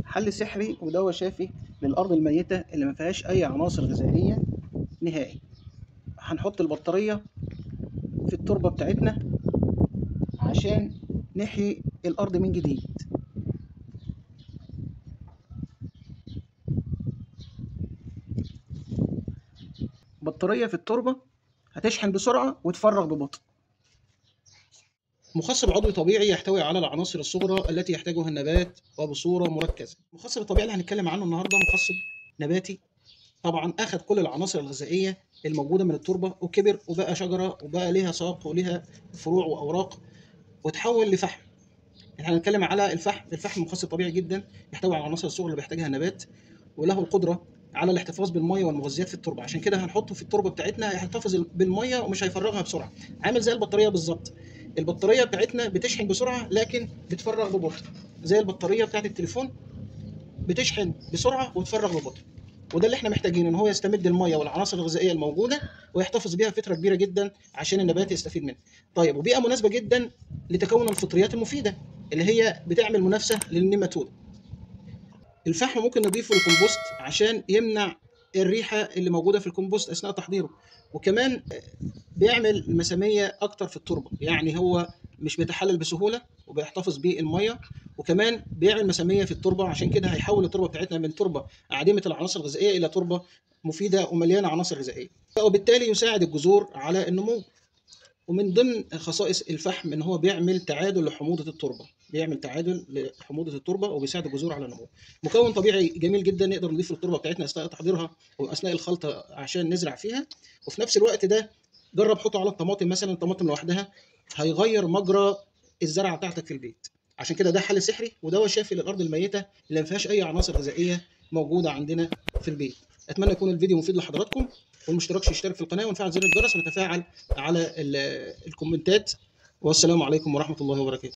حل سحري ودواء شافي للأرض الميتة اللي ما فيهاش أي عناصر غذائية نهائي هنحط البطارية في التربة بتاعتنا عشان نحيي الأرض من جديد بطارية في التربة هتشحن بسرعة وتفرغ ببطء مخصب عضوي طبيعي يحتوي على العناصر الصغرى التي يحتاجها النبات وبصورة مركزة المخصب الطبيعي اللي هنتكلم عنه النهاردة مخصب نباتي طبعا أخذ كل العناصر الغذائية الموجودة من التربة وكبر وبقى شجرة وبقى ليها ساق وليها فروع وأوراق وتحول لفحم احنا هنتكلم على الفحم الفحم مخصب طبيعي جدا يحتوي على العناصر الصغرى اللي بيحتاجها النبات وله القدرة على الاحتفاظ بالميه والمغذيات في التربه عشان كده هنحطه في التربه بتاعتنا هيحتفظ بالميه ومش هيفرغها بسرعه عامل زي البطاريه بالظبط البطاريه بتاعتنا بتشحن بسرعه لكن بتفرغ ببطء زي البطاريه بتاعت التليفون بتشحن بسرعه وتفرغ ببطء وده اللي احنا محتاجينه ان هو يستمد الميه والعناصر الغذائيه الموجوده ويحتفظ بيها فتره كبيره جدا عشان النبات يستفيد منها. طيب وبيئه مناسبه جدا لتكون الفطريات المفيده اللي هي بتعمل منافسه للنيماتود. الفحم ممكن نضيفه للكمبوست عشان يمنع الريحه اللي موجوده في الكمبوست اثناء تحضيره وكمان بيعمل مساميه اكتر في التربه يعني هو مش بيتحلل بسهوله وبيحتفظ بالميه وكمان بيعمل مساميه في التربه عشان كده هيحول التربه بتاعتنا من تربه عديمه العناصر الغذائيه الى تربه مفيده ومليانه عناصر غذائيه وبالتالي يساعد الجذور على النمو ومن ضمن خصائص الفحم ان هو بيعمل تعادل لحموضه التربه بيعمل تعادل لحموضه التربه وبيساعد الجذور على النمو مكون طبيعي جميل جدا نقدر نضيفه للتربه بتاعتنا اثناء تحضيرها واثناء الخلطه عشان نزرع فيها وفي نفس الوقت ده جرب حطه على الطماطم مثلا الطماطم لوحدها هيغير مجرى الزرعه بتاعتك في البيت عشان كده ده حل سحري ودواء شافي للارض الميته اللي ما فيهاش اي عناصر غذائيه موجوده عندنا في البيت اتمنى يكون الفيديو مفيد لحضراتكم والمشتركش يشترك في القناه ونفعل زر الجرس ونتفاعل على الكومنتات والسلام عليكم ورحمه الله وبركاته